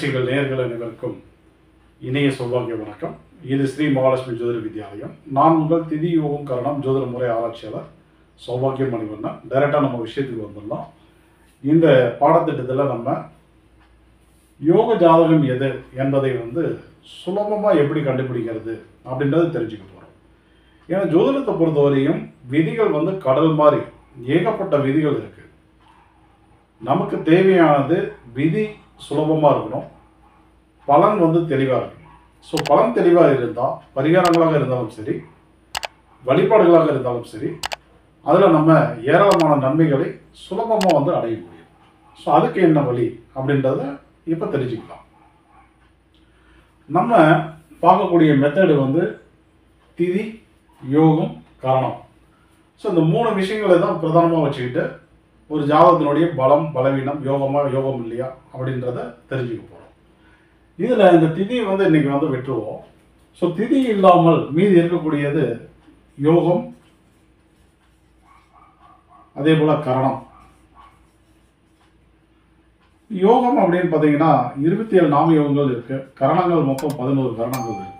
நிகழ்ச்சிகள் நேயர்கள் அனைவருக்கும் இணைய சௌபாகிய வணக்கம் இது ஸ்ரீ மகாலட்சுமி ஜோதிட வித்யாலயம் நான் உங்கள் திதி யோகம் கரணம் ஜோதிட முறை ஆராய்ச்சியாளர் சௌபாகியம் மணிவண்ணன் டைரெக்டாக நம்ம விஷயத்துக்கு வந்துடலாம் இந்த பாடத்திட்டத்தில் நம்ம யோக ஜாதகம் எது என்பதை வந்து சுலபமாக எப்படி கண்டுபிடிக்கிறது அப்படின்றத தெரிஞ்சுக்க போகிறோம் ஏன்னா ஜோதிடத்தை பொறுத்தவரையும் விதிகள் வந்து கடல் மாதிரி ஏகப்பட்ட விதிகள் இருக்குது நமக்கு தேவையானது விதி சுலபமாக இருக்கணும் பலன் வந்து தெளிவாக இருக்கணும் ஸோ பலன் தெளிவாக இருந்தால் பரிகாரங்களாக இருந்தாலும் சரி வழிபாடுகளாக இருந்தாலும் சரி அதில் நம்ம ஏராளமான நன்மைகளை சுலபமாக வந்து அடைய முடியும் ஸோ அதுக்கு என்ன வழி அப்படின்றத இப்போ தெரிஞ்சுக்கலாம் நம்ம பார்க்கக்கூடிய மெத்தடு வந்து திதி யோகம் காரணம் ஸோ இந்த மூணு விஷயங்களை தான் பிரதானமாக வச்சுக்கிட்டு ஒரு ஜாதகத்தினுடைய பலம் பலவீனம் யோகமா யோகம் இல்லையா அப்படின்றத தெரிஞ்சுக்க போகிறோம் இதில் இந்த திதி வந்து இன்னைக்கு வந்து விட்டுருவோம் ஸோ திதி இல்லாமல் மீதி இருக்கக்கூடியது யோகம் அதே போல் கரணம் யோகம் அப்படின்னு பார்த்தீங்கன்னா இருபத்தி ஏழு நாம யோகங்கள் இருக்கு கரணங்கள் மொத்தம் பதினோரு கரணங்கள் இருக்கு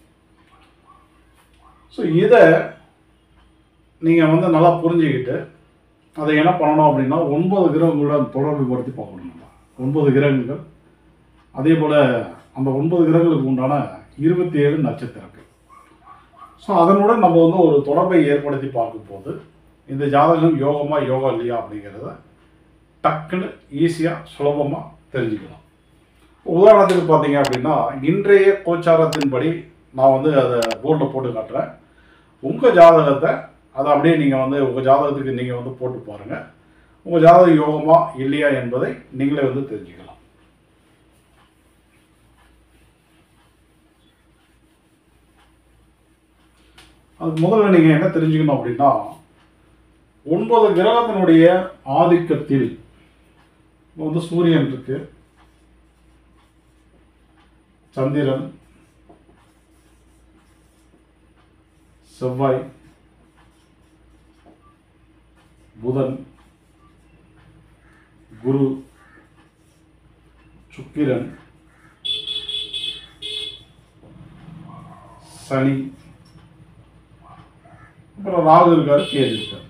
ஸோ இதை நீங்கள் வந்து நல்லா புரிஞ்சுக்கிட்டு அதை என்ன பண்ணணும் அப்படின்னா ஒன்பது கிரகங்களுடன் தொடர்பு படுத்தி பார்க்கணும் நம்ம ஒன்பது கிரகங்கள் அதே போல் அந்த ஒன்பது கிரகங்களுக்கு உண்டான இருபத்தி ஏழு நட்சத்திரங்கள் ஸோ அதனுடன் நம்ம வந்து ஒரு தொடர்பை ஏற்படுத்தி பார்க்கும்போது இந்த ஜாதகம் யோகமா யோகா இல்லையா அப்படிங்கிறத டக்குன்னு ஈஸியாக சுலபமாக தெரிஞ்சுக்கலாம் உதாரணத்துக்கு பார்த்தீங்க அப்படின்னா இன்றைய கோச்சாரத்தின்படி நான் வந்து அதை போர்டில் போட்டு காட்டுறேன் உங்கள் ஜாதகத்தை அதை அப்படியே நீங்கள் வந்து உங்கள் ஜாதகத்துக்கு நீங்கள் வந்து போட்டு பாருங்கள் உங்கள் ஜாதகம் யோகமா இல்லையா என்பதை நீங்களே வந்து தெரிஞ்சுக்கலாம் அதுக்கு முதல்ல நீங்கள் என்ன தெரிஞ்சுக்கணும் அப்படின்னா ஒன்பது கிரகத்தினுடைய ஆதிக்கத்தில் இப்ப வந்து சூரியன் இருக்கு சந்திரன் செவ்வாய் புதன் குரு சுக்கிரன் சனி அப்புறம் ராகு இருக்காரு கேது இருக்காரு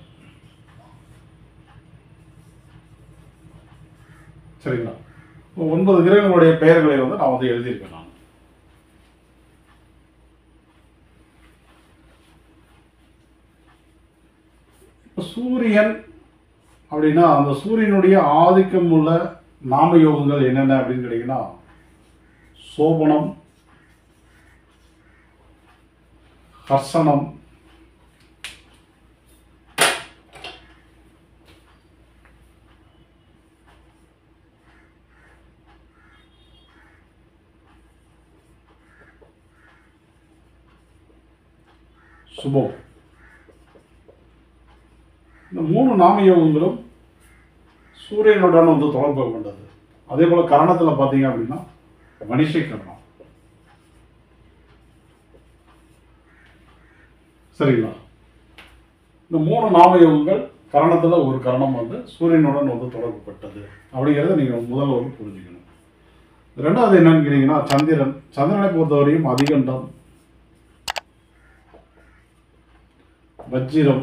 சரிங்களா இப்போ ஒன்பது கிரகங்களுடைய பெயர்களை வந்து நான் வந்து எழுதியிருக்கேன் நான் இப்போ சூரியன் அப்படின்னா அந்த சூரியனுடைய ஆதிக்கம் உள்ள நாம யோகங்கள் என்னென்ன அப்படின்னு கேட்டிங்கன்னா சோபனம் ஹர்ஷனம் சுபம் இந்த மூணு நாமயோகங்களும் சூரியனுடன் வந்து தொடர்பு கொண்டது அதே போல கரணத்தில் பார்த்தீங்க அப்படின்னா மனிஷை கரணம் சரிங்களா இந்த மூணு நாமயோகங்கள் கரணத்தில் ஒரு கரணம் வந்து சூரியனுடன் வந்து தொடர்பு பட்டது அப்படிங்கிறத நீங்கள் முதல்ல வந்து புரிஞ்சுக்கணும் ரெண்டாவது என்னன்னு கேட்டீங்கன்னா சந்திரன் சந்திரனை பொறுத்தவரையும் அதிகண்டம் வஜ்ஜிரம்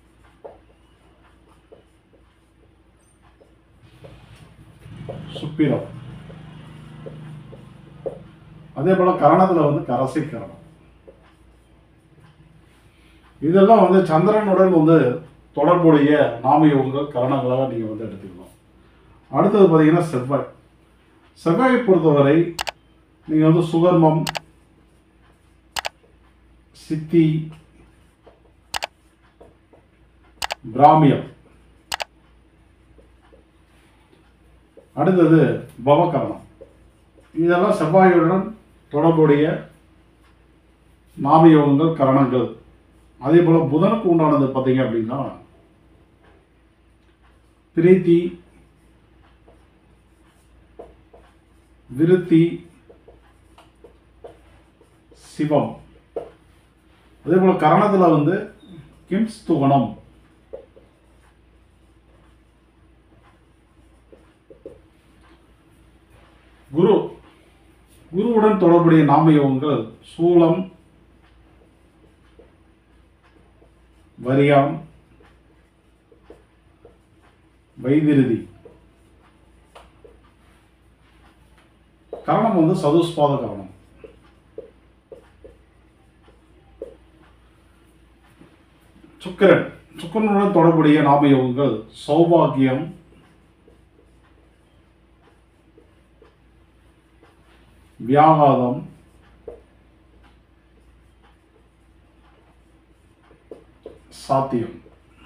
சுப்பிரம் அதே போல கரணத்துல வந்து கரசை கரணம் இதெல்லாம் வந்து சந்திரனுடன் வந்து தொடர்புடைய நாமயோகங்கள் கரணங்களாக நீங்க வந்து எடுத்துக்கணும் அடுத்தது பார்த்தீங்கன்னா செவ்வாய் செவ்வாயை பொறுத்தவரை நீங்க வந்து சுகர்மம் சித்தி பிராமியம் அடுத்தது பவகரணம் இதெல்லாம் செவ்வாயுடன் தொடர்புடைய நாமயோகங்கள் கரணங்கள் அதே போல புதனுக்கு உண்டானது பார்த்தீங்க அப்படின்னா பிரீத்தி விருத்தி சிவம் அதே போல கரணத்துல வந்து கிம்ஸ்துவனம் குரு சுக்கிரனுடன் தொடர்புடைய நாம யோகங்கள் சூலம் வரியாம் வைதிருதி கரணம் வந்து சதுஸ்பாத கரணம் சுக்கிரன் சுக்கிரனுடன் தொடர்புடைய நாம யோகங்கள் சௌபாகியம் வியாகாதம் சாத்தியம்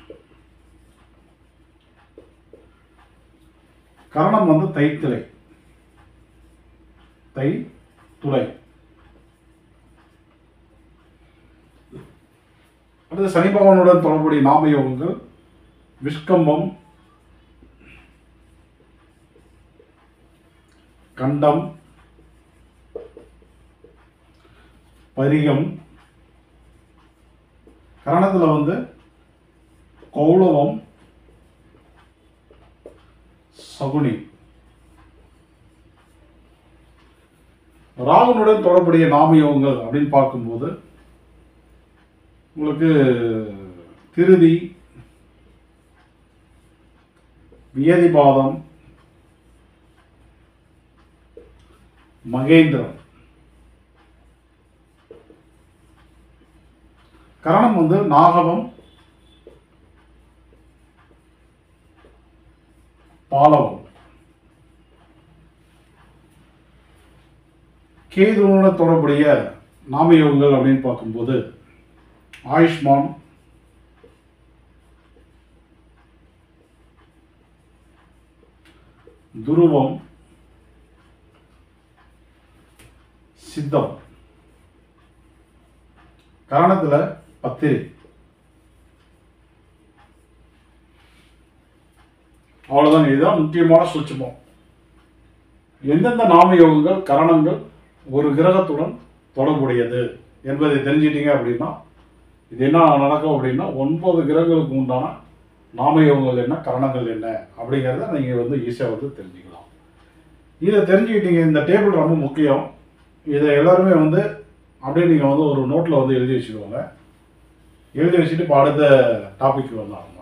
கரணம் வந்து தைத்திலை தை துளை அடுத்து சனி பகவானுடன் தொடர்புடைய நாம யோகங்கள் விஷ்கம்பம் கண்டம் பரிகம் கரணத்தில் வந்து கௌளவம் சகுனி ராகுனுடன் தொடர்புடைய நாமயோகங்கள் அப்படின்னு பார்க்கும்போது உங்களுக்கு திருதி வியதிபாதம் மகேந்திரம் கரணம் வந்து நாகவம் பாலவம் கேதுவுடன் தொடர்புடைய நாமயோகங்கள் அப்படின்னு பார்க்கும்போது ஆயுஷ்மான் துருவம் சித்தம் கரணத்தில் பத்திரி அவ்வளோதாங்க இதுதான் முக்கியமான சூட்சமம் எந்தெந்த நாமயோகங்கள் கரணங்கள் ஒரு கிரகத்துடன் தொடர்புடையது என்பதை தெரிஞ்சிட்டீங்க அப்படின்னா இது என்ன நடக்கும் அப்படின்னா ஒன்பது கிரகங்களுக்கு உண்டான நாமயோகங்கள் என்ன கரணங்கள் என்ன அப்படிங்கிறத நீங்கள் வந்து ஈஸியாக வந்து தெரிஞ்சுக்கலாம் இதை தெரிஞ்சுக்கிட்டீங்க இந்த டேபிள் ரொம்ப முக்கியம் இதை எல்லாருமே வந்து அப்படியே நீங்கள் வந்து ஒரு நோட்டில் வந்து எழுதி வச்சுக்கோங்க எழுதி வச்சுட்டு இப்போ அடுத்த டாபிக் வந்து ஆகலாம்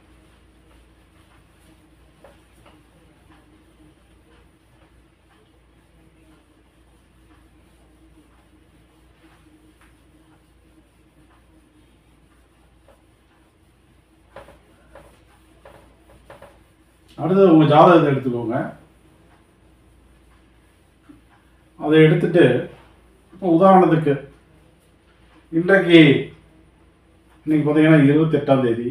அடுத்தது உங்கள் ஜாதகத்தை எடுத்துக்கோங்க அதை எடுத்துட்டு இப்போ உதாரணத்துக்கு இன்றைக்கு இன்னைக்கு பார்த்தீங்கன்னா இருபத்தெட்டாம் தேதி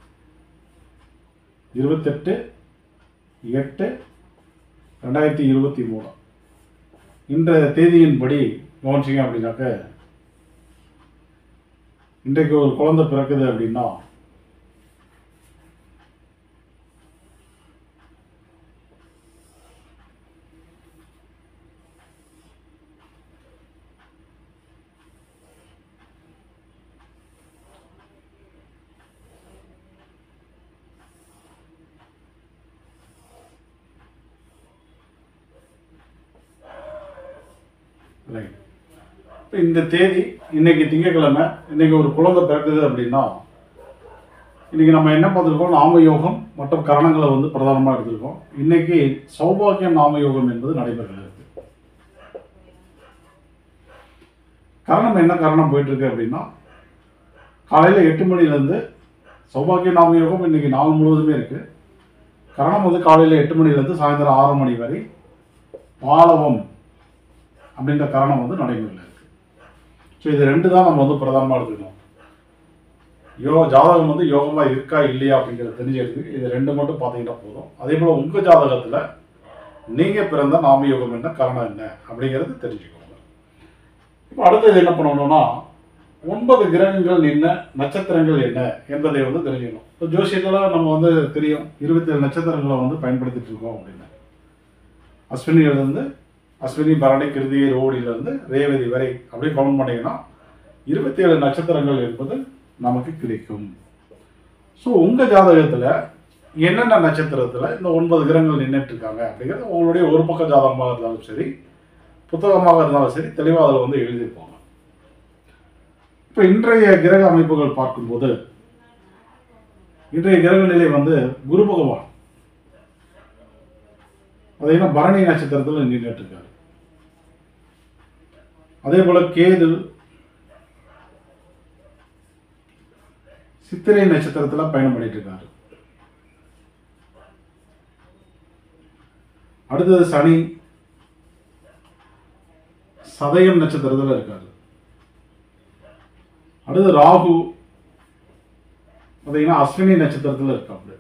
இருபத்தெட்டு எட்டு ரெண்டாயிரத்தி இருபத்தி மூணு இன்றைய தேதியின்படி கவனிச்சிங்க அப்படின்னாக்க இன்றைக்கு ஒரு குழந்தை பிறக்குது அப்படின்னா ரைட் இப்போ இந்த தேதி இன்னைக்கு திங்கட்கிழமை இன்னைக்கு ஒரு குழந்தை பிறக்குது அப்படின்னா இன்னைக்கு நம்ம என்ன பார்த்துருக்கோம் நாம யோகம் மற்றும் கரணங்களை வந்து பிரதானமாக எடுத்திருக்கோம் இன்னைக்கு சௌபாகியம் நாம யோகம் என்பது நடைபெறுகிறது காரணம் என்ன காரணம் போயிட்டு இருக்கு அப்படின்னா காலையில் எட்டு மணிலேருந்து சௌபாகிய நாம யோகம் இன்னைக்கு நாள் முழுவதுமே இருக்கு கரணம் வந்து காலையில் எட்டு மணிலேருந்து சாயந்தரம் ஆறு மணி வரை பாலவம் அப்படின்ற காரணம் வந்து நடைமுறையில் இருக்கு ஸோ இது ரெண்டு தான் நம்ம வந்து பிரதானமாக எடுத்துக்கணும் யோ ஜாதகம் வந்து யோகமாக இருக்கா இல்லையா அப்படிங்கிறத தெரிஞ்சுக்கிறதுக்கு இது ரெண்டு மட்டும் பார்த்தீங்கன்னா போதும் அதே போல் உங்கள் ஜாதகத்தில் நீங்கள் பிறந்த நாம யோகம் என்ன காரணம் என்ன அப்படிங்கிறது தெரிஞ்சுக்கோங்க இப்போ அடுத்தது என்ன பண்ணணும்னா ஒன்பது கிரகங்கள் என்ன நட்சத்திரங்கள் என்ன என்பதை வந்து தெரிஞ்சுக்கணும் இப்போ ஜோசியத்தில் நம்ம வந்து தெரியும் இருபத்தேழு நட்சத்திரங்களை வந்து பயன்படுத்திட்டு இருக்கோம் அப்படின்னு அஸ்வினியிலிருந்து அஸ்வினி பரணி கிருதிகை ரோடியிலிருந்து ரேவதி வரை அப்படி கவுண்ட் பண்ணீங்கன்னா இருபத்தேழு நட்சத்திரங்கள் என்பது நமக்கு கிடைக்கும் ஸோ உங்கள் ஜாதகத்தில் என்னென்ன நட்சத்திரத்தில் இந்த ஒன்பது கிரகங்கள் நின்றுட்டு இருக்காங்க அப்படிங்கிறது உங்களுடைய ஒரு பக்க ஜாதகமாக இருந்தாலும் சரி புத்தகமாக இருந்தாலும் சரி தெளிவாக அதில் வந்து எழுதியிருப்பாங்க இப்போ இன்றைய கிரக அமைப்புகள் பார்க்கும்போது இன்றைய கிரக நிலை வந்து குரு பகவான் பார்த்தீங்கன்னா பரணி நட்சத்திரத்தில் நின்றுட்டு இருக்காரு அதே போல கேது சித்திரை நட்சத்திரத்துல பயணம் பண்ணிட்டு இருக்காரு அடுத்தது சனி சதயம் நட்சத்திரத்துல இருக்காரு அடுத்து ராகு பார்த்தீங்கன்னா அஸ்வினி நட்சத்திரத்துல இருக்காரு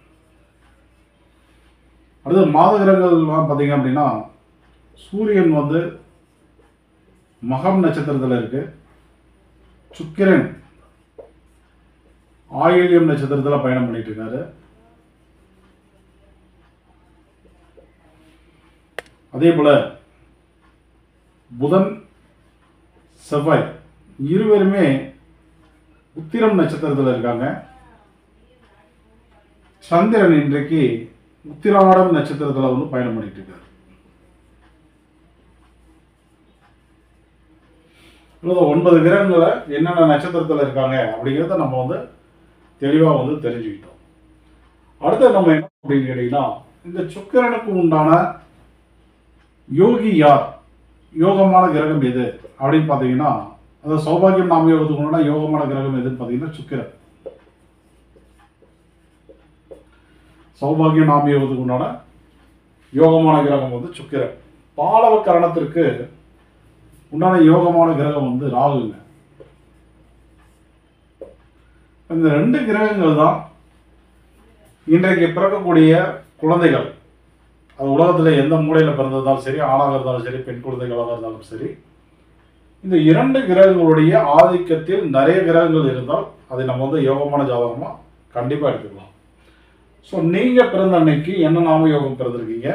அடுத்து மாத கிரகங்கள்லாம் பார்த்தீங்க அப்படின்னா சூரியன் வந்து மகம் நட்சத்திரத்தில் இருக்கு சுக்கிரன் ஆயில்யம் நட்சத்திரத்தில் பயணம் பண்ணிட்டு இருக்காரு அதே போல புதன் செவ்வாய் இருவருமே உத்திரம் நட்சத்திரத்தில் இருக்காங்க சந்திரன் இன்றைக்கு உத்திராடம் நட்சத்திரத்தில் வந்து பயணம் பண்ணிட்டு இருக்காரு அல்லது ஒன்பது கிரகங்களை என்னென்ன நட்சத்திரத்தில் இருக்காங்க அப்படிங்கிறத நம்ம வந்து தெளிவாக வந்து தெரிஞ்சுக்கிட்டோம் அடுத்து நம்ம என்ன அப்படின்னு கேட்டிங்கன்னா இந்த சுக்கிரனுக்கு உண்டான யோகி யார் யோகமான கிரகம் எது அப்படின்னு பார்த்தீங்கன்னா அந்த சௌபாகியம் நாம யோகத்துக்கு உண்டான யோகமான கிரகம் எதுன்னு பார்த்தீங்கன்னா சுக்கிரன் சௌபாகியம் நாம யோகத்துக்கு உண்டான யோகமான கிரகம் வந்து சுக்கிரன் பாலவ கரணத்திற்கு உண்டான யோகமான கிரகம் வந்து ராகுங்க இந்த ரெண்டு கிரகங்கள் தான் இன்றைக்கு பிறக்கக்கூடிய குழந்தைகள் அது உலகத்தில் எந்த மூலையில் பிறந்திருந்தாலும் சரி ஆணாக இருந்தாலும் சரி பெண் குழந்தைகளாக இருந்தாலும் சரி இந்த இரண்டு கிரகங்களுடைய ஆதிக்கத்தில் நிறைய கிரகங்கள் இருந்தால் அதை நம்ம வந்து யோகமான ஜாதகமாக கண்டிப்பாக எடுத்துக்கலாம் ஸோ நீங்கள் பிறந்த அன்னைக்கு என்ன நாம யோகம் பிறந்திருக்கீங்க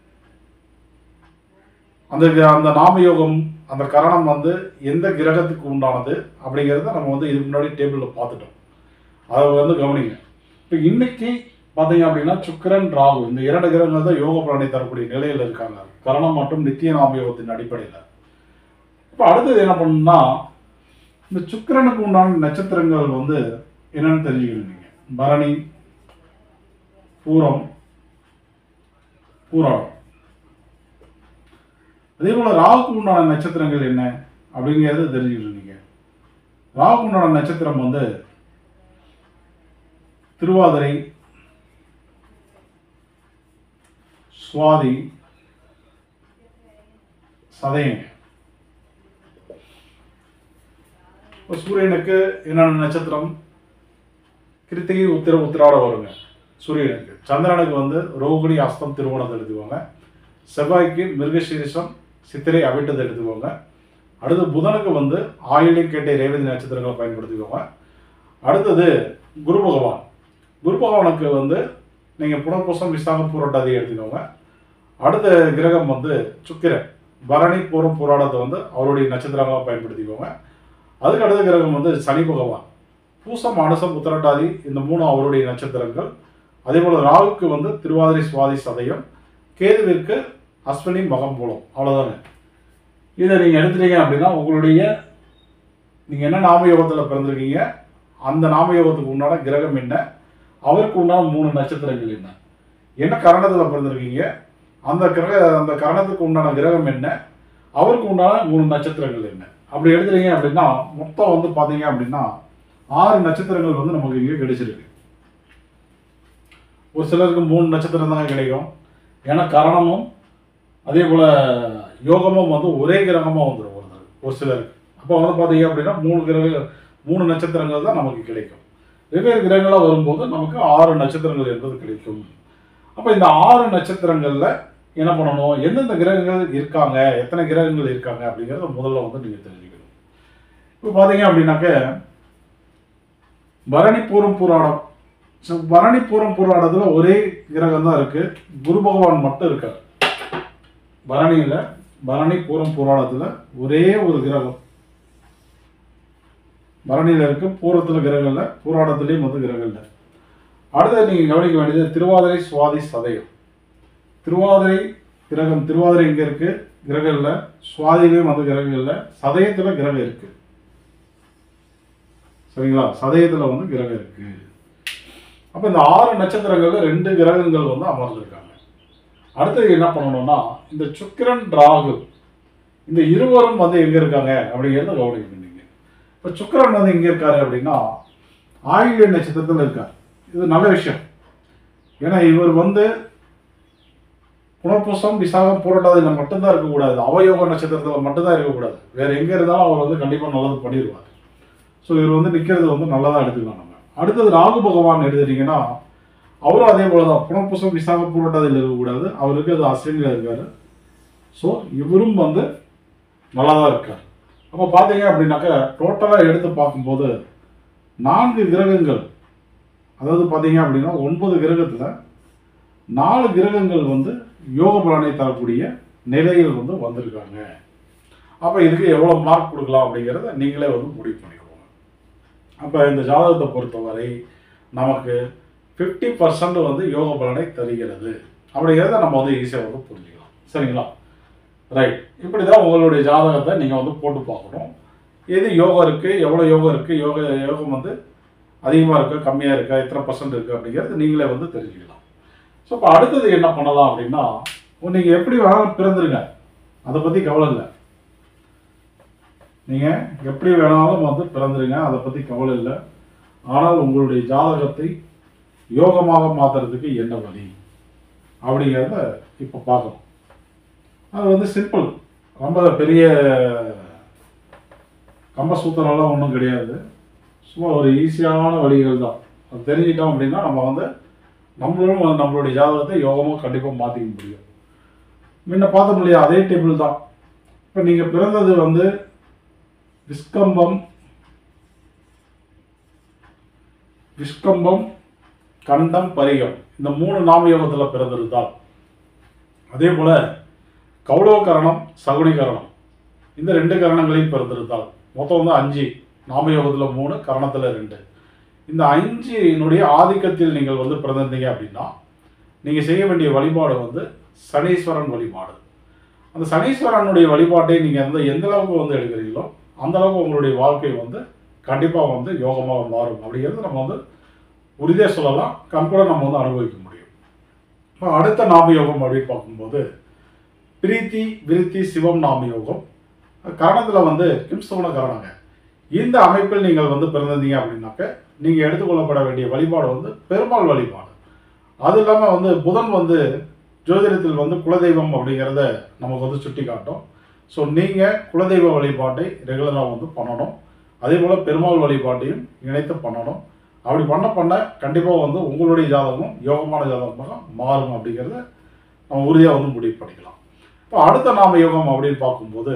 அந்த க- அந்த நாம யோகம் அந்த கரணம் வந்து எந்த கிரகத்துக்கு உண்டானது அப்படிங்கிறத நம்ம வந்து இதுக்கு முன்னாடி டேபிளில் பார்த்துட்டோம் அதை வந்து கவனிங்க இப்போ இன்னைக்கு பார்த்தீங்க அப்படின்னா சுக்கிரன் ராகு இந்த இரண்டு கிரகங்கள் தான் யோக பலனை தரக்கூடிய நிலையில் இருக்காங்க கரணம் மற்றும் நித்திய நாம யோகத்தின் அடிப்படையில் இப்போ அடுத்தது என்ன பண்ணணும்னா இந்த சுக்கிரனுக்கு உண்டான நட்சத்திரங்கள் வந்து என்னன்னு தெரிஞ்சுக்கணும் நீங்க பரணி பூரம் பூராடம் அதே போல ராகுக்கு உண்டான நட்சத்திரங்கள் என்ன அப்படிங்கிறத தெரிஞ்சுக்கணும் நீங்க ராகுக்கு உண்டான நட்சத்திரம் வந்து திருவாதிரை சுவாதி சதயம் இப்போ சூரியனுக்கு என்னென்ன நட்சத்திரம் கிருத்திகை உத்திர உத்திராட வருங்க சூரியனுக்கு சந்திரனுக்கு வந்து ரோகிணி அஸ்தம் திருவோணத்தை எடுத்துக்கோங்க செவ்வாய்க்கு மிருகசீரிஷம் சித்திரை அவிட்டத்தை எடுத்துக்கோங்க அடுத்து புதனுக்கு வந்து ஆயிலியம் கேட்டை ரேவதி நட்சத்திரங்களை பயன்படுத்திக்கோங்க அடுத்தது குரு பகவான் குரு பகவானுக்கு வந்து நீங்கள் புனர்பூசம் விசாகம் பூரட்டாதி எடுத்துக்கோங்க அடுத்த கிரகம் வந்து சுக்கிரன் பரணி பூரம் புராடத்தை வந்து அவருடைய நட்சத்திரங்களாக பயன்படுத்திக்கோங்க அதுக்கு அடுத்த கிரகம் வந்து சனி பகவான் பூசம் அனுசம் உத்திரட்டாதி இந்த மூணு அவருடைய நட்சத்திரங்கள் அதே போல் ராகுக்கு வந்து திருவாதிரை சுவாதி சதயம் கேதுவிற்கு அஸ்வினி மகம் மூலம் அவ்வளோதாங்க இதை நீங்கள் எடுத்துட்டீங்க அப்படின்னா உங்களுடைய நீங்கள் என்ன நாமயோகத்தில் பிறந்திருக்கீங்க அந்த நாமயோகத்துக்கு உண்டான கிரகம் என்ன அவருக்கு உண்டான மூணு நட்சத்திரங்கள் என்ன என்ன கரணத்தில் பிறந்திருக்கீங்க அந்த கிரக அந்த கரணத்துக்கு உண்டான கிரகம் என்ன அவருக்கு உண்டான மூணு நட்சத்திரங்கள் என்ன அப்படி எடுத்துட்டீங்க அப்படின்னா மொத்தம் வந்து பார்த்தீங்க அப்படின்னா ஆறு நட்சத்திரங்கள் வந்து நமக்கு இங்கே கிடைச்சிருக்கு ஒரு சிலருக்கு மூணு நட்சத்திரம் தாங்க கிடைக்கும் ஏன்னா கரணமும் அதே போல் யோகமும் வந்து ஒரே கிரகமாக வந்துடும் ஒரு தடவை, ஒரு சிலருக்கு அப்போ வந்து பார்த்தீங்க அப்படின்னா மூணு கிரக மூணு நட்சத்திரங்கள் தான் நமக்கு கிடைக்கும் வெவ்வேறு கிரகங்களாக வரும்போது நமக்கு ஆறு நட்சத்திரங்கள் என்பது கிடைக்கும் அப்போ இந்த ஆறு நட்சத்திரங்களில் என்ன பண்ணணும் எந்தெந்த கிரகங்கள் இருக்காங்க எத்தனை கிரகங்கள் இருக்காங்க அப்படிங்கிறத முதல்ல வந்து நீங்கள் தெரிஞ்சுக்கணும் இப்போ பார்த்தீங்க அப்படின்னாக்க பரணி பூரம் புராணம் ஸோ பரணி பூரம் புராணத்தில் ஒரே கிரகம் தான் இருக்கு குரு பகவான் மட்டும் இருக்கார் பரணியில் பரணி பூரம் புராணத்தில் ஒரே ஒரு கிரகம் பரணியில் இருக்கு பூரத்தில் கிரகம் இல்லை புராணத்துலேயும் வந்து கிரகம் இல்லை அடுத்தது நீங்கள் கவனிக்க வேண்டியது திருவாதிரை சுவாதி சதயம் திருவாதிரை கிரகம் திருவாதிரை எங்கே இருக்கு கிரகம் இல்லை சுவாதிலையும் வந்து கிரகம் இல்லை சதயத்தில் கிரகம் இருக்கு சரிங்களா சதயத்தில் வந்து கிரகம் இருக்கு அப்போ இந்த ஆறு நட்சத்திரங்கள்ல ரெண்டு கிரகங்கள் வந்து அமர்ந்திருக்காங்க அடுத்தது என்ன பண்ணணும்னா இந்த சுக்கிரன் ராகு இந்த இருவரும் வந்து எங்க இருக்காங்க அப்படிங்கிறத கவனிக்கணும் நீங்க இப்போ சுக்கிரன் வந்து எங்க இருக்காரு அப்படின்னா ஆயில்ய நட்சத்திரத்தில் இருக்கார் இது நல்ல விஷயம் ஏன்னா இவர் வந்து புனர்பூசம் விசாகம் பூரட்டாதியில் மட்டும்தான் இருக்கக்கூடாது அவயோக நட்சத்திரத்தில் மட்டும்தான் இருக்கக்கூடாது வேற எங்க இருந்தாலும் அவர் வந்து கண்டிப்பாக நல்லது பண்ணிடுவார் ஸோ இவர் வந்து நிற்கிறது வந்து நல்லதாக எடுத்துக்கலாம் நம்ம அடுத்தது ராகு பகவான் எடுத்துட்டீங்கன்னா அவரும் அதே போல தான் புனர்பூசம் விசாகம் பூரட்டாதியில் இருக்கக்கூடாது அவர் இருக்கிறது அஸ்வினியில் இருக்காரு ஸோ இவரும் வந்து நல்லா தான் இருக்கார் அப்போ பார்த்தீங்க அப்படின்னாக்கா டோட்டலாக எடுத்து பார்க்கும்போது நான்கு கிரகங்கள் அதாவது பார்த்தீங்க அப்படின்னா ஒன்பது கிரகத்தில் நாலு கிரகங்கள் வந்து யோக பலனை தரக்கூடிய நிலையில் வந்து வந்திருக்காங்க அப்போ இதுக்கு எவ்வளோ மார்க் கொடுக்கலாம் அப்படிங்கிறத நீங்களே வந்து முடிவு பண்ணிக்கோங்க அப்போ இந்த ஜாதகத்தை பொறுத்தவரை நமக்கு ஃபிஃப்டி பர்சன்ட் வந்து யோக பலனை தருகிறது அப்படிங்கிறத நம்ம வந்து ஈஸியாக வந்து புரிஞ்சுக்கலாம் சரிங்களா ரைட் இப்படி தான் உங்களுடைய ஜாதகத்தை நீங்கள் வந்து போட்டு பார்க்கணும் எது யோகம் இருக்குது எவ்வளோ யோகம் இருக்குது யோக யோகம் வந்து அதிகமாக இருக்கா கம்மியாக இருக்கா எத்தனை பர்சன்ட் இருக்குது அப்படிங்கிறது நீங்களே வந்து தெரிஞ்சுக்கலாம் ஸோ இப்போ அடுத்தது என்ன பண்ணலாம் அப்படின்னா நீங்கள் எப்படி வேணாலும் பிறந்துருங்க அதை பற்றி கவலை இல்லை நீங்கள் எப்படி வேணாலும் வந்து பிறந்துருங்க அதை பற்றி கவலை இல்லை ஆனால் உங்களுடைய ஜாதகத்தை யோகமாக மாற்றுறதுக்கு என்ன வழி அப்படிங்கிறத இப்போ பார்க்கணும் அது வந்து சிம்பிள் ரொம்ப பெரிய கம்பசூத்திரம்லாம் ஒன்றும் கிடையாது சும்மா ஒரு ஈஸியான வழிகள் தான் அது தெரிஞ்சிட்டோம் அப்படின்னா நம்ம வந்து நம்மளும் வந்து நம்மளுடைய ஜாதகத்தை யோகமாக கண்டிப்பாக மாற்றிக்க முடியும் முன்ன பார்த்தோம் இல்லையா அதே டேபிள் தான் இப்போ நீங்கள் பிறந்தது வந்து விஸ்கம்பம் விஸ்கம்பம் கண்டம் பரிகம் இந்த மூணு நாம யோகத்தில் பிறந்திருந்தால் அதே போல கௌளவ கரணம் சகுனி கரணம் இந்த ரெண்டு கரணங்களையும் பிறந்திருந்தால் மொத்தம் வந்து அஞ்சு நாமயோகத்தில் மூணு கரணத்தில் ரெண்டு இந்த அஞ்சினுடைய ஆதிக்கத்தில் நீங்கள் வந்து பிறந்திருந்தீங்க அப்படின்னா நீங்கள் செய்ய வேண்டிய வழிபாடு வந்து சனீஸ்வரன் வழிபாடு அந்த சனீஸ்வரனுடைய வழிபாட்டை நீங்கள் வந்து எந்த அளவுக்கு வந்து எடுக்கிறீங்களோ அந்த அளவுக்கு உங்களுடைய வாழ்க்கை வந்து கண்டிப்பாக வந்து யோகமாக மாறும் அப்படிங்கிறது நம்ம வந்து உறுதியாக சொல்லலாம் கண்கூட நம்ம வந்து அனுபவிக்க முடியும் இப்போ அடுத்த நாம யோகம் அப்படின்னு பார்க்கும்போது பிரீத்தி விருத்தி சிவம் நாம யோகம் கரணத்தில் வந்து கிம்சவன கரணங்க இந்த அமைப்பில் நீங்கள் வந்து பிறந்திருந்தீங்க அப்படின்னாக்க நீங்கள் எடுத்துக்கொள்ளப்பட வேண்டிய வழிபாடு வந்து பெருமாள் வழிபாடு அது இல்லாமல் வந்து புதன் வந்து ஜோதிடத்தில் வந்து குலதெய்வம் அப்படிங்கிறத நமக்கு வந்து சுட்டி காட்டும் ஸோ நீங்கள் குலதெய்வ வழிபாட்டை ரெகுலராக வந்து பண்ணணும் அதே போல் பெருமாள் வழிபாட்டையும் இணைத்து பண்ணணும் அப்படி பண்ண பண்ண கண்டிப்பாக வந்து உங்களுடைய ஜாதகமும் யோகமான ஜாதகமாக மாறும் அப்படிங்கிறத நம்ம உறுதியாக வந்து முடிவு பண்ணிக்கலாம் இப்போ அடுத்த நாம யோகம் அப்படின்னு பார்க்கும்போது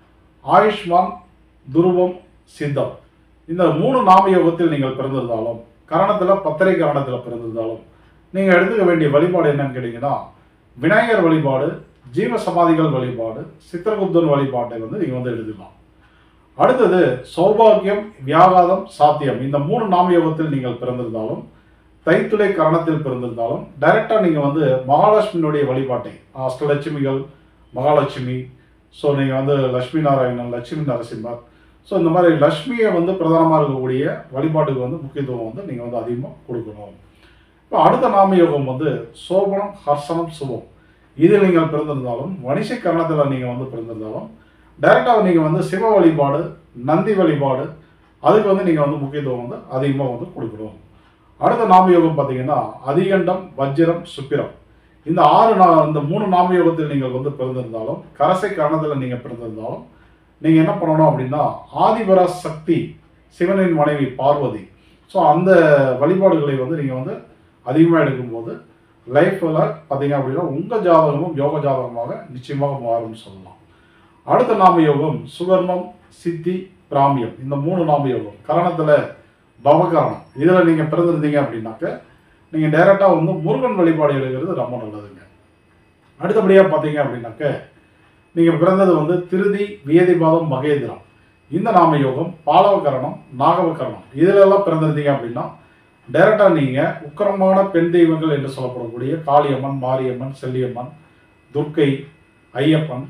ஆயுஷ்மான் துருவம் சித்தம் இந்த மூணு நாம யோகத்தில் நீங்கள் பிறந்திருந்தாலும் கரணத்தில் பத்திரை கரணத்தில் பிறந்திருந்தாலும் நீங்கள் எடுத்துக்க வேண்டிய வழிபாடு என்னன்னு கேட்டிங்கன்னா விநாயகர் வழிபாடு ஜீவ சமாதிகள் வழிபாடு சித்திரகுப்தன் வழிபாட்டை வந்து நீங்கள் வந்து எழுதலாம் அடுத்தது சௌபாகியம் வியாகாதம் சாத்தியம் இந்த மூணு நாம யோகத்தில் நீங்கள் பிறந்திருந்தாலும் தைத்துளை கரணத்தில் பிறந்திருந்தாலும் டைரெக்டாக நீங்கள் வந்து மகாலட்சுமியினுடைய வழிபாட்டை அஷ்டலட்சுமிகள் மகாலட்சுமி ஸோ நீங்கள் வந்து லட்சுமி நாராயணன் லட்சுமி நரசிம்மர் ஸோ இந்த மாதிரி லக்ஷ்மியை வந்து பிரதானமாக இருக்கக்கூடிய வழிபாட்டுக்கு வந்து முக்கியத்துவம் வந்து நீங்கள் வந்து அதிகமாக கொடுக்கணும் இப்போ அடுத்த நாம யோகம் வந்து சோபனம் ஹர்ஷனம் சுபம் இதில் நீங்கள் பிறந்திருந்தாலும் வணிசை கரணத்தில் நீங்கள் வந்து பிறந்திருந்தாலும் டைரெக்டாக நீங்கள் வந்து சிவ வழிபாடு நந்தி வழிபாடு அதுக்கு வந்து நீங்கள் வந்து முக்கியத்துவம் வந்து அதிகமாக வந்து கொடுக்கணும் அடுத்த நாம யோகம் பார்த்தீங்கன்னா அதிகண்டம் வஜ்ரம் சுப்பிரம் இந்த ஆறு நா இந்த மூணு நாம யோகத்தில் நீங்கள் வந்து பிறந்திருந்தாலும் கரசை கரணத்தில் நீங்கள் பிறந்திருந்தாலும் நீங்கள் என்ன பண்ணணும் அப்படின்னா ஆதிபரா சக்தி சிவனின் மனைவி பார்வதி ஸோ அந்த வழிபாடுகளை வந்து நீங்கள் வந்து அதிகமாக எடுக்கும்போது லைஃப்பில் பார்த்தீங்க அப்படின்னா உங்கள் ஜாதகமும் யோக ஜாதகமாக நிச்சயமாக மாறும்னு சொல்லலாம் அடுத்த நாம யோகம் சுவர்ணம் சித்தி பிராமியம் இந்த மூணு நாம யோகம் கரணத்தில் பவகரணம் இதில் நீங்கள் பிறந்திருந்தீங்க அப்படின்னாக்க நீங்கள் டைரெக்டாக வந்து முருகன் வழிபாடு எடுக்கிறது ரொம்ப நல்லதுங்க அடுத்தபடியாக பார்த்தீங்க அப்படின்னாக்க நீங்கள் பிறந்தது வந்து திருதி வியதிபாதம் மகேந்திரம் இந்த நாம யோகம் பாலவகரணம் நாகவகரணம் இதிலெல்லாம் பிறந்திருந்தீங்க அப்படின்னா டைரெக்டாக நீங்கள் உக்கரமான பெண் தெய்வங்கள் என்று சொல்லப்படக்கூடிய காளியம்மன் மாரியம்மன் செல்லியம்மன் துர்க்கை ஐயப்பன்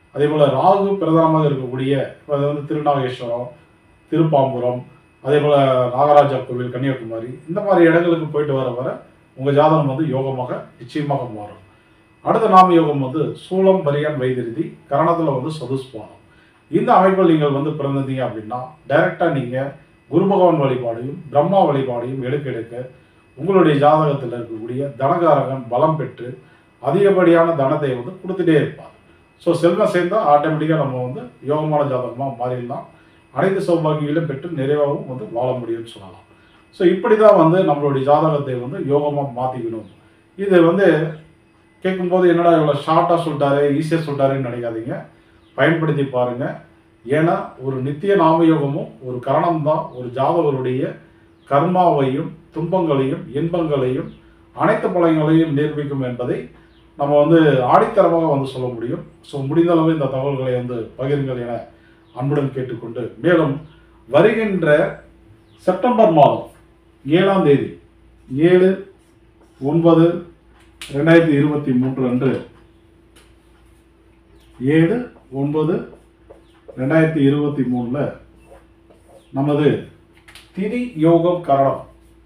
அதே போல் ராகு பிரதானமாக இருக்கக்கூடிய இப்போ அது வந்து திருநாகேஸ்வரம் திருப்பாம்புரம் அதே போல் நாகராஜா கோவில் கன்னியாகுமரி இந்த மாதிரி இடங்களுக்கு போயிட்டு வர வர உங்கள் ஜாதகம் வந்து யோகமாக நிச்சயமாக மாறும் அடுத்த நாம யோகம் வந்து சூலம் பரியான் வைத்திருதி கரணத்தில் வந்து சதுஸ்பானம் இந்த அமைப்பில் நீங்கள் வந்து பிறந்திருந்தீங்க அப்படின்னா டைரெக்டாக நீங்கள் குரு பகவான் வழிபாடையும் பிரம்மா வழிபாடையும் எடுக்க எடுக்க உங்களுடைய ஜாதகத்தில் இருக்கக்கூடிய தனகாரகன் பலம் பெற்று அதிகப்படியான தனத்தை வந்து கொடுத்துட்டே இருப்பார் ஸோ செல்வம் சேர்ந்தால் ஆட்டோமேட்டிக்காக நம்ம வந்து யோகமான ஜாதகமாக மாறிடலாம் அனைத்து சௌபாகியங்களும் பெற்று நிறைவாகவும் வந்து வாழ முடியும்னு சொல்லலாம் ஸோ இப்படி தான் வந்து நம்மளுடைய ஜாதகத்தை வந்து யோகமாக மாற்றிக்கணும் இது வந்து கேட்கும்போது என்னடா இவ்வளோ ஷார்ட்டாக சொல்லிட்டாரு ஈஸியாக சொல்லிட்டாருன்னு நினைக்காதீங்க பயன்படுத்தி பாருங்கள் ஏன்னா ஒரு நித்திய நாமயோகமும் ஒரு கரணம் தான் ஒரு ஜாதகருடைய கர்மாவையும் துன்பங்களையும் இன்பங்களையும் அனைத்து பலங்களையும் நிரூபிக்கும் என்பதை நம்ம வந்து ஆடித்தரமாக வந்து சொல்ல முடியும் ஸோ முடிந்த அளவு இந்த தகவல்களை வந்து பகிருங்கள் என அன்புடன் கேட்டுக்கொண்டு மேலும் வருகின்ற செப்டம்பர் மாதம் ஏழாம் தேதி ஏழு ஒன்பது ரெண்டாயிரத்தி இருபத்தி மூன்று அன்று ஏழு ஒன்பது ரெண்டாயிரத்தி இருபத்தி மூணில் நமது திதி யோகம் கரணம்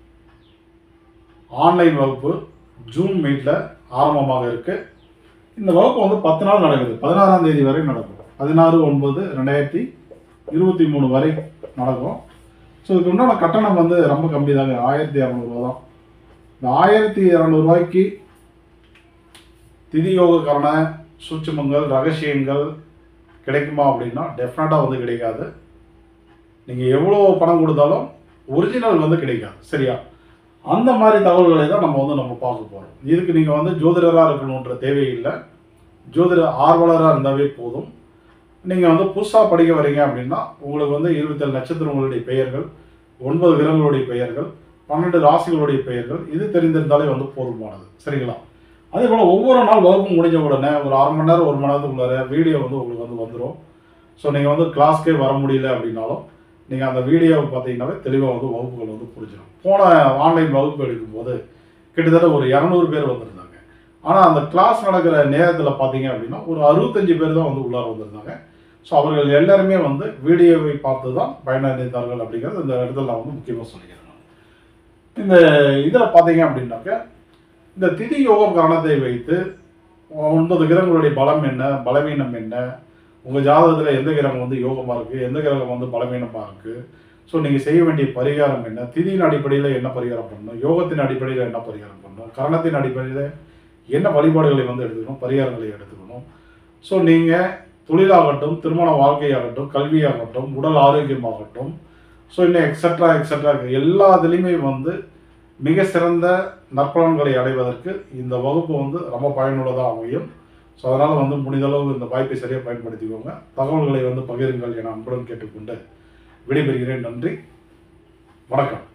ஆன்லைன் வகுப்பு ஜூன் மீட்டில் ஆரம்பமாக இருக்கு இந்த வகுப்பு வந்து பத்து நாள் நடக்குது பதினாறாம் தேதி வரை நடக்கும் பதினாறு ஒன்பது ரெண்டாயிரத்தி இருபத்தி மூணு வரை நடக்கும் ஸோ இதுக்கு உண்டான கட்டணம் வந்து ரொம்ப கம்மி தாங்க ஆயிரத்தி இரநூறுவா தான் இந்த ஆயிரத்தி இரநூறுவாய்க்கு திதி யோகக்கான சூட்சுமங்கள் ரகசியங்கள் கிடைக்குமா அப்படின்னா டெஃபினட்டாக வந்து கிடைக்காது நீங்கள் எவ்வளோ பணம் கொடுத்தாலும் ஒரிஜினல் வந்து கிடைக்காது சரியா அந்த மாதிரி தகவல்களை தான் நம்ம வந்து நம்ம பார்க்க போகிறோம் இதுக்கு நீங்கள் வந்து ஜோதிடராக இருக்கணுன்ற தேவையில்லை ஜோதிட ஆர்வலராக இருந்தாவே போதும் நீங்கள் வந்து புதுசாக படிக்க வரீங்க அப்படின்னா உங்களுக்கு வந்து இருபத்தேழு நட்சத்திரங்களுடைய பெயர்கள் ஒன்பது கிரகங்களுடைய பெயர்கள் பன்னெண்டு ராசிகளுடைய பெயர்கள் இது தெரிந்திருந்தாலே வந்து போதுமானது சரிங்களா அதே போல் ஒவ்வொரு நாள் வகுப்பு முடிஞ்ச உடனே ஒரு அரை மணி நேரம் ஒரு மணி நேரத்துக்குள்ளார வீடியோ வந்து உங்களுக்கு வந்து வந்துடும் ஸோ நீங்கள் வந்து கிளாஸ்க்கே வர முடியல அப்படின்னாலும் நீங்கள் அந்த வீடியோவை பார்த்தீங்கன்னாவே தெளிவாக வந்து வகுப்புகள் வந்து புரிஞ்சிடும் போன ஆன்லைன் வகுப்பு எடுக்கும்போது கிட்டத்தட்ட ஒரு இரநூறு பேர் வந்திருந்தாங்க ஆனால் அந்த கிளாஸ் நடக்கிற நேரத்தில் பார்த்தீங்க அப்படின்னா ஒரு அறுபத்தஞ்சு பேர் தான் வந்து உள்ளார வந்திருந்தாங்க ஸோ அவர்கள் எல்லாருமே வந்து வீடியோவை பார்த்து தான் பயனடைந்தார்கள் அப்படிங்கிறது இந்த இடத்துல நான் வந்து முக்கியமாக சொல்லிக்கிறேன் நான். இந்த இதில் பார்த்தீங்க அப்படின்னாக்க இந்த திதி யோகம் கரணத்தை வைத்து ஒன்பது கிரகங்களுடைய பலம் என்ன பலவீனம் என்ன உங்கள் ஜாதகத்தில் எந்த கிரகம் வந்து யோகமாக இருக்குது எந்த கிரகம் வந்து பலவீனமாக இருக்குது ஸோ நீங்கள் செய்ய வேண்டிய பரிகாரம் என்ன திதியின் அடிப்படையில் என்ன பரிகாரம் பண்ணணும் யோகத்தின் அடிப்படையில் என்ன பரிகாரம் பண்ணணும் கரணத்தின் அடிப்படையில் என்ன வழிபாடுகளை வந்து எடுத்துக்கணும் பரிகாரங்களை எடுத்துக்கணும் ஸோ நீங்கள் தொழிலாகட்டும் திருமண வாழ்க்கையாகட்டும் கல்வியாகட்டும் உடல் ஆரோக்கியமாகட்டும் ஸோ இன்னும் எக்ஸட்ரா எக்ஸட்ரா எல்லாத்துலேயுமே வந்து மிக சிறந்த நற்பலன்களை அடைவதற்கு இந்த வகுப்பு வந்து ரொம்ப பயனுள்ளதாக அமையும் ஸோ அதனால் வந்து முடிந்தளவு இந்த வாய்ப்பை சரியாக பயன்படுத்திக்கோங்க தகவல்களை வந்து பகிருங்கள் என அன்புடன் கேட்டுக்கொண்டு விடைபெறுகிறேன் நன்றி வணக்கம்